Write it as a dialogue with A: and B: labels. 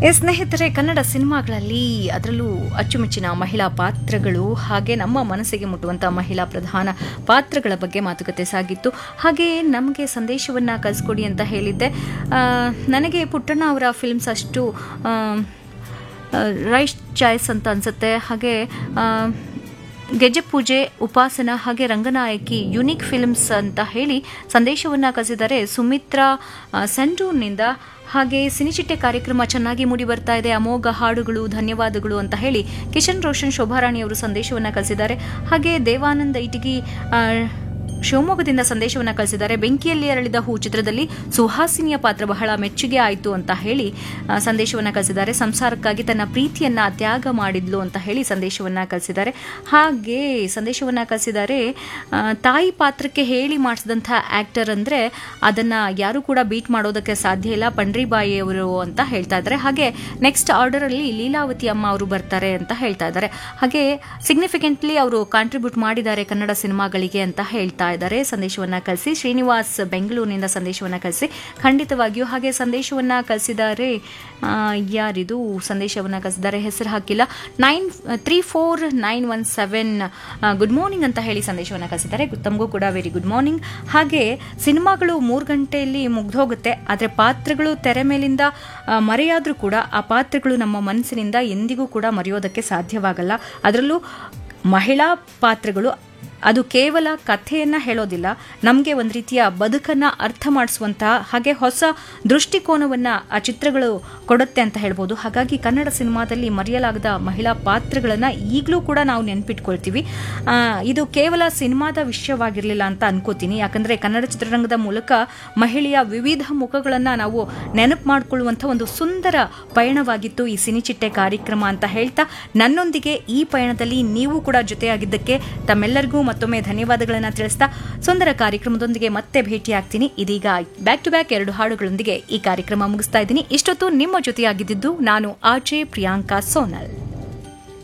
A: S ಸ್ನೇಹಿತರೆ ಕನ್ನಡ ಸಿನಿಮಾಗಳಲ್ಲಿ ಅದರಲ್ಲೂ ಅಚ್ಚುಮೆಚ್ಚಿನ ಮಹಿಳಾ ಪಾತ್ರಗಳು ಹಾಗೆ ನಮ್ಮ ಮನಸ್ಸಿಗೆ ಮುಟ್ಟುವಂಥ ಮಹಿಳಾ ಪ್ರಧಾನ ಪಾತ್ರಗಳ ಬಗ್ಗೆ ಮಾತುಕತೆ ಸಾಗಿತ್ತು ಹಾಗೆ ನಮಗೆ ಸಂದೇಶವನ್ನು ಕಳಿಸ್ಕೊಡಿ ಅಂತ ಹೇಳಿದ್ದೆ ಆ, ನನಗೆ ಪುಟ್ಟಣ್ಣ ಅವರ ಫಿಲ್ಮ್ಸ್ ಅಷ್ಟು ರೈಟ್ ಚಾಯ್ಸ್ ಅಂತ ಅನಿಸುತ್ತೆ ಹಾಗೆ ಆ, ಗೆಜ್ಜೆ ಪೂಜೆ ಉಪಾಸನ ಹಾಗೆ ರಂಗನಾಯಕಿ ಯುನಿಕ್ ಫಿಲ್ಮ್ಸ್ ಅಂತ ಹೇಳಿ ಸಂದೇಶವನ್ನು ಕಳಿಸಿದ್ದಾರೆ ಸುಮಿತ್ರಾ ಆ, ಸಂಡೂರ್ನಿಂದ ಹಾಗೆ ಸಿನಿಚಿಟ್ಟೆ ಕಾರ್ಯಕ್ರಮ ಚೆನ್ನಾಗಿ ಮೂಡಿ ಬರ್ತಾ ಇದೆ ಅಮೋಘ ಹಾಡುಗಳು ಧನ್ಯವಾದಗಳು ಅಂತ ಹೇಳಿ ಕಿಶನ್ ರೋಷನ್ ಶೋಭಾರಾಣಿ ಅವರು ಸಂದೇಶವನ್ನು ಕಳಿಸಿದ್ದಾರೆ ಹಾಗೆ ದೇವಾನಂದ ಇಟಗಿ ಆ, ಶಿವಮೊಗ್ಗದಿಂದ ಸಂದೇಶವನ್ನು ಕಳಿಸಿದ್ದಾರೆ ಬೆಂಕಿಯಲ್ಲಿ ಅರಳಿದ ಹೂ ಚಿತ್ರದಲ್ಲಿ ಸುಹಾಸಿನಿಯ ಪಾತ್ರ ಬಹಳ ಮೆಚ್ಚುಗೆ ಆಯಿತು ಅಂತ ಹೇಳಿ ಆ, ಸಂದೇಶವನ್ನು ಕಳಿಸಿದ್ದಾರೆ ಸಂಸಾರಕ್ಕಾಗಿ ತನ್ನ ಪ್ರೀತಿಯನ್ನ ತ್ಯಾಗ ಮಾಡಿದ್ಲು ಅಂತ ಹೇಳಿ ಸಂದೇಶವನ್ನು ಕಳಿಸಿದ್ದಾರೆ ಹಾಗೆ ಸಂದೇಶವನ್ನು ಕಳಿಸಿದ್ದಾರೆ ಆ, ತಾಯಿ ಪಾತ್ರಕ್ಕೆ ಹೇಳಿ ಮಾಡಿಸಿದಂಥ ಆಕ್ಟರ್ ಅಂದ್ರೆ ಅದನ್ನ ಯಾರು ಕೂಡ ಬೀಟ್ ಮಾಡೋದಕ್ಕೆ ಸಾಧ್ಯ ಇಲ್ಲ ಪಂಡ್ರಿಬಾಯಿ ಅವರು ಅಂತ ಹೇಳ್ತಾ ಇದ್ದಾರೆ ಹಾಗೆ ನೆಕ್ಸ್ಟ್ ಆರ್ಡರ್ ಅಲ್ಲಿ ಲೀಲಾವತಿ ಅಮ್ಮ ಅವರು ಬರ್ತಾರೆ ಅಂತ ಹೇಳ್ತಾ ಇದ್ದಾರೆ ಹಾಗೆ ಸಿಗ್ನಿಫಿಕೆಂಟ್ಲಿ ಅವರು ಕಾಂಟ್ರಿಬ್ಯೂಟ್ ಮಾಡಿದ್ದಾರೆ ಕನ್ನಡ ಸಿನಿಮಾಗಳಿಗೆ ಅಂತ ಹೇಳ್ತಾ ಇದ್ದಾರೆ ಸಂದೇಶವನ್ನ ಕಳಿಸಿ ಶ್ರೀನಿವಾಸ್ ಬೆಂಗಳೂರಿನಿಂದ ಸಂದೇಶವನ್ನ ಕಳಿಸಿ ಖಂಡಿತವಾಗಿಯೂ ಹಾಗೆ ಸಂದೇಶವನ್ನ ಕಳಿಸಿದ್ದಾರೆ ಆ, ಯಾರಿದು ಸಂದೇಶವನ್ನ ಕಳಿಸಿದ್ದಾರೆ ಹೆಸರು ಹಾಕಿಲ್ಲ nine three four nine one seven good morning ಅಂತ ಹೇಳಿ ಸಂದೇಶವನ್ನ ಕಳಿಸಿದ್ದಾರೆ ತಮಗೂ ಕೂಡ ವೆರಿ ಗುಡ್ ಮಾರ್ನಿಂಗ್ ಹಾಗೆ ಸಿನಿಮಾಗಳು ಮೂರು ಗಂಟೆಯಲ್ಲಿ ಮುಗ್ದೋಗುತ್ತೆ ಆದರೆ ಪಾತ್ರಗಳು ತೆರೆ ಮೇಲಿಂದ ಆ, ಮರೆಯಾದ್ರೂ ಕೂಡ ಆ ಪಾತ್ರಗಳು ನಮ್ಮ ಮನಸ್ಸಿನಿಂದ ಎಂದಿಗೂ ಕೂಡ ಮರೆಯೋದಕ್ಕೆ ಸಾಧ್ಯವಾಗಲ್ಲ ಅದರಲ್ಲೂ ಮಹಿಳಾ ಪಾತ್ರಗಳು ಅದು ಕೇವಲ ಕಥೆಯನ್ನ ಹೇಳೋದಿಲ್ಲ ನಮಗೆ ಒಂದು ರೀತಿಯ ಬದುಕನ್ನ ಅರ್ಥ ಮಾಡಿಸುವಂತಹ ಹಾಗೆ ಹೊಸ ದೃಷ್ಟಿಕೋನವನ್ನ ಆ ಚಿತ್ರಗಳು ಕೊಡುತ್ತೆ ಅಂತ ಹೇಳ್ಬೋದು ಹಾಗಾಗಿ ಕನ್ನಡ ಸಿನಿಮಾದಲ್ಲಿ ಮರೆಯಲಾಗದ ಮಹಿಳಾ ಪಾತ್ರಗಳನ್ನ ಈಗಲೂ ಕೂಡ ನಾವು ನೆನ್ಪಿಟ್ಕೊಳ್ತೀವಿ ಆ, ಇದು ಕೇವಲ ಸಿನಿಮಾದ ವಿಷಯವಾಗಿರಲಿಲ್ಲ ಅಂತ ಅನ್ಕೋತೀನಿ ಯಾಕಂದ್ರೆ ಕನ್ನಡ ಚಿತ್ರರಂಗದ ಮೂಲಕ ಮಹಿಳೆಯ ವಿವಿಧ ಮುಖಗಳನ್ನ ನಾವು ನೆನಪು ಮಾಡಿಕೊಳ್ಳುವಂಥ ಒಂದು ಸುಂದರ ಪಯಣವಾಗಿತ್ತು ಈ ಸಿನಿಚಿಟ್ಟೆ ಕಾರ್ಯಕ್ರಮ ಅಂತ ಹೇಳ್ತಾ ನನ್ನೊಂದಿಗೆ ಈ ಪಯಣದಲ್ಲಿ ನೀವು ಕೂಡ ಜೊತೆಯಾಗಿದ್ದಕ್ಕೆ ತಮ್ಮೆಲ್ಲರಿಗೂ ಮತ್ತೊಮ್ಮೆ ಧನ್ಯವಾದಗಳನ್ನು ತಿಳಿಸ್ತಾ ಸುಂದರ ಕಾರ್ಯಕ್ರಮದೊಂದಿಗೆ ಮತ್ತೆ ಭೇಟಿಯಾಗ್ತೀನಿ ಇದೀಗ ಬ್ಯಾಕ್ ಟು ಬ್ಯಾಕ್ ಎರಡು ಹಾಡುಗಳೊಂದಿಗೆ ಈ ಕಾರ್ಯಕ್ರಮ ಮುಗಿಸ್ತಾ ಇದ್ದೀನಿ ಇಷ್ಟೊತ್ತು ನಿಮ್ಮ ಜೊತೆಯಾಗಿದ್ದು ನಾನು ಆರ್ಜೆ ಪ್ರಿಯಾಂಕಾ ಸೋನಲ್